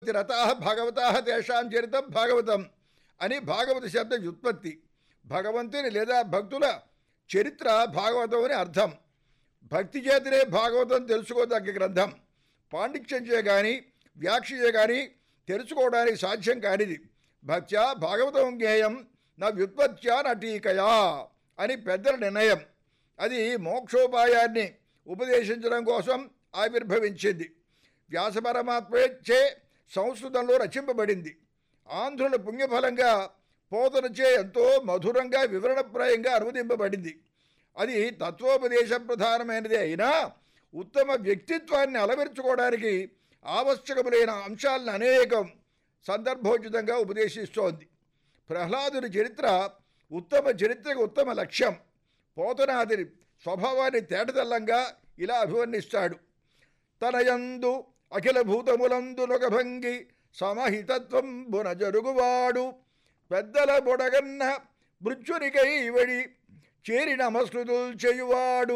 రతా భగవతా తేషాం చరితం భాగవతం అని భాగవత శబ్ద వ్యుత్పత్తి భగవంతుని లేదా భక్తుల చరిత్ర భాగవతం అని అర్థం భక్తి చేతనే భాగవతం తెలుసుకోదగ్గ గ్రంథం పాండిత్యం చే కానీ వ్యాఖ్య కానీ తెలుసుకోవడానికి సాధ్యం కానిది భక్త్యా భాగవతం జ్ఞేయం నా వ్యుత్పత్త్యా నా టీకయా అని పెద్దల నిర్ణయం అది మోక్షోపాయాన్ని ఉపదేశించడం కోసం ఆవిర్భవించింది వ్యాస పరమాత్మచే సంస్కృతంలో రచింపబడింది ఆంధ్రుల పుణ్యఫలంగా పోతనచే ఎంతో మధురంగా వివరణప్రాయంగా అనువదింపబడింది అది తత్వోపదేశ ప్రధానమైనది అయినా ఉత్తమ వ్యక్తిత్వాన్ని అలవరుచుకోవడానికి ఆవశ్యకములైన అంశాలను అనేకం సందర్భోచితంగా ఉపదేశిస్తోంది ప్రహ్లాదుని చరిత్ర ఉత్తమ చరిత్రకు ఉత్తమ లక్ష్యం పోతనాదిని స్వభావాన్ని తేటతెల్లంగా ఇలా అభివర్ణిస్తాడు తనయందు అఖిల భూతములందునొక భంగి సమహితత్వంబున జరుగువాడు పెద్దల బొడగన్న మృత్యునికై వడి చేరి నమస్కృతులు చేయువాడు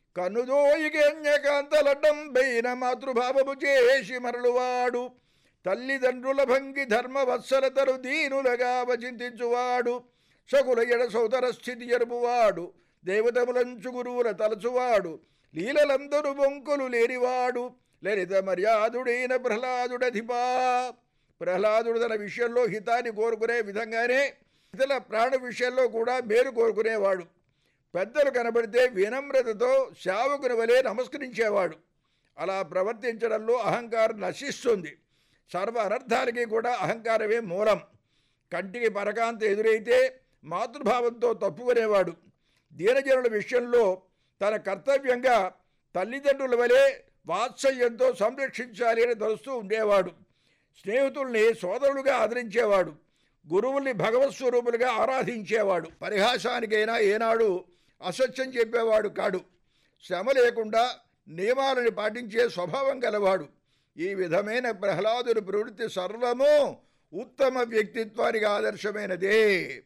కనుదోయికేన్యకాంతలడ్డం బైన మాతృభావము చేసి మరలువాడు తల్లిదండ్రుల భంగి ధర్మవత్సలతరు దీనులగా వచింతించువాడు సకుల ఎడ సోదర స్థితి జరుపువాడు దేవతములంచు గురువుల తలచువాడు లీలలందరూ బొంకులు లేనివాడు లలిత మర్యాదుడైన ప్రహ్లాదుడధిపా ప్రహ్లాదుడు తన విషయంలో హితాన్ని కోరుకునే విధంగానే ఇతర ప్రాణ విషయంలో కూడా మేలు కోరుకునేవాడు పెద్దలు కనబడితే వినమ్రతతో శావకుని వలె నమస్కరించేవాడు అలా ప్రవర్తించడంలో అహంకారం నశిస్తుంది సర్వ అనర్థాలకి కూడా అహంకారమే మూలం కంటికి పరకాంత ఎదురైతే మాతృభావంతో తప్పుకునేవాడు దీనజనుల విషయంలో తన కర్తవ్యంగా తల్లిదండ్రుల వలె వాత్సల్యంతో సంరక్షించాలి అని తలుస్తూ ఉండేవాడు స్నేహితుల్ని సోదరులుగా ఆదరించేవాడు గురువుల్ని భగవత్ స్వరూపులుగా ఆరాధించేవాడు పరిహాసానికైనా ఏనాడు అసత్యం చెప్పేవాడు కాడు శ్రమ లేకుండా నియమాలను పాటించే స్వభావం గలవాడు ఈ విధమైన ప్రహ్లాదుని ప్రవృత్తి సర్వము ఉత్తమ వ్యక్తిత్వానికి ఆదర్శమైనదే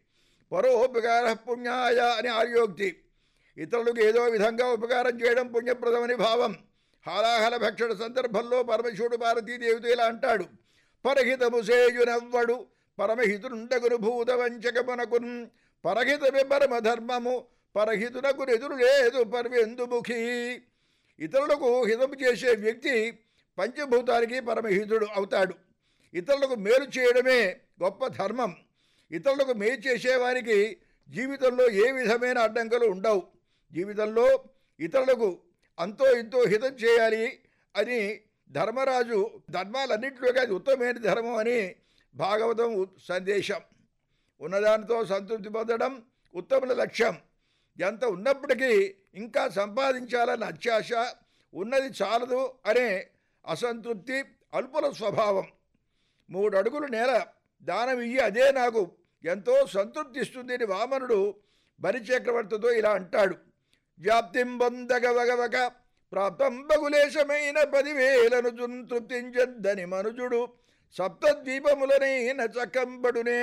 పరోపకార పుణ్యాయ అని ఆర్యోక్తి ఇతరులకు ఏదో విధంగా ఉపకారం చేయడం పుణ్యప్రదమని భావం హాలాహల భక్షణ సందర్భంలో పరమశివుడు పార్వతీదేవితో ఇలా అంటాడు పరహితము సేయునవ్వడు పరమహితుండగురు భూత వంచకమునకున్ పరహితమే పరమధర్మము పరహితునకు ఎదురు లేదు పర్వెందుముఖి ఇతరులకు హితము చేసే వ్యక్తి పంచభూతానికి పరమహితుడు అవుతాడు ఇతరులకు మేలు చేయడమే గొప్ప ధర్మం ఇతరులకు మేలు చేసేవారికి జీవితంలో ఏ విధమైన అడ్డంకులు ఉండవు జీవితంలో ఇతరులకు అంతో ఇంతో హితం చేయాలి అని ధర్మరాజు ధర్మాలన్నింటిలోకి అది ఉత్తమమైన ధర్మం అని భాగవతం సందేశం ఉన్నదానితో సంతృప్తి పొందడం ఉత్తముల లక్ష్యం ఎంత ఉన్నప్పటికీ ఇంకా సంపాదించాలన్న అత్యాశ ఉన్నది చాలదు అనే అసంతృప్తి అల్పుల స్వభావం మూడు అడుగులు నేల దానం ఇయ్యి అదే నాకు ఎంతో సంతృప్తిస్తుంది అని వామనుడు బలిచక్రవర్తితో ఇలా అంటాడు వ్యాప్తిం పొందగవగవక ప్రాప్తం బగులేశమైన పదివేలను తృప్తించద్దని మనుజుడు సప్తద్వీపములనైన చక్కంబడునే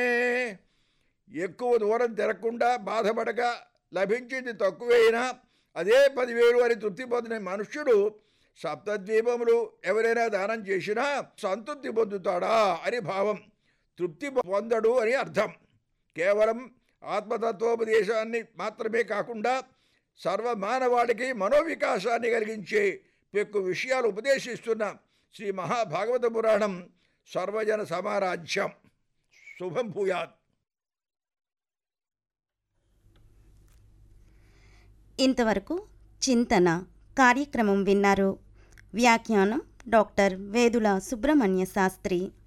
ఎక్కువ దూరం తిరగకుండా బాధపడక లభించింది తక్కువైనా అదే పదివేలు అని తృప్తి పొందిన మనుష్యుడు సప్తద్వీపములు ఎవరైనా దానం చేసినా సంతృప్తి పొందుతాడా అని భావం తృప్తి పొందడు అని అర్థం కేవలం ఆత్మతత్వోపదేశాన్ని మాత్రమే కాకుండా సర్వమానవాడికి మనోవికాసాన్ని కలిగించే పెక్కు విషయాలు ఉపదేశిస్తున్న శ్రీ మహాభాగవత పురాణం సర్వజన సమారాజ్యం శుభం భూయాత్ ఇంతవరకు చింతన కార్యక్రమం విన్నారు వ్యాఖ్యానం డాక్టర్ వేదుల సుబ్రహ్మణ్య శాస్త్రి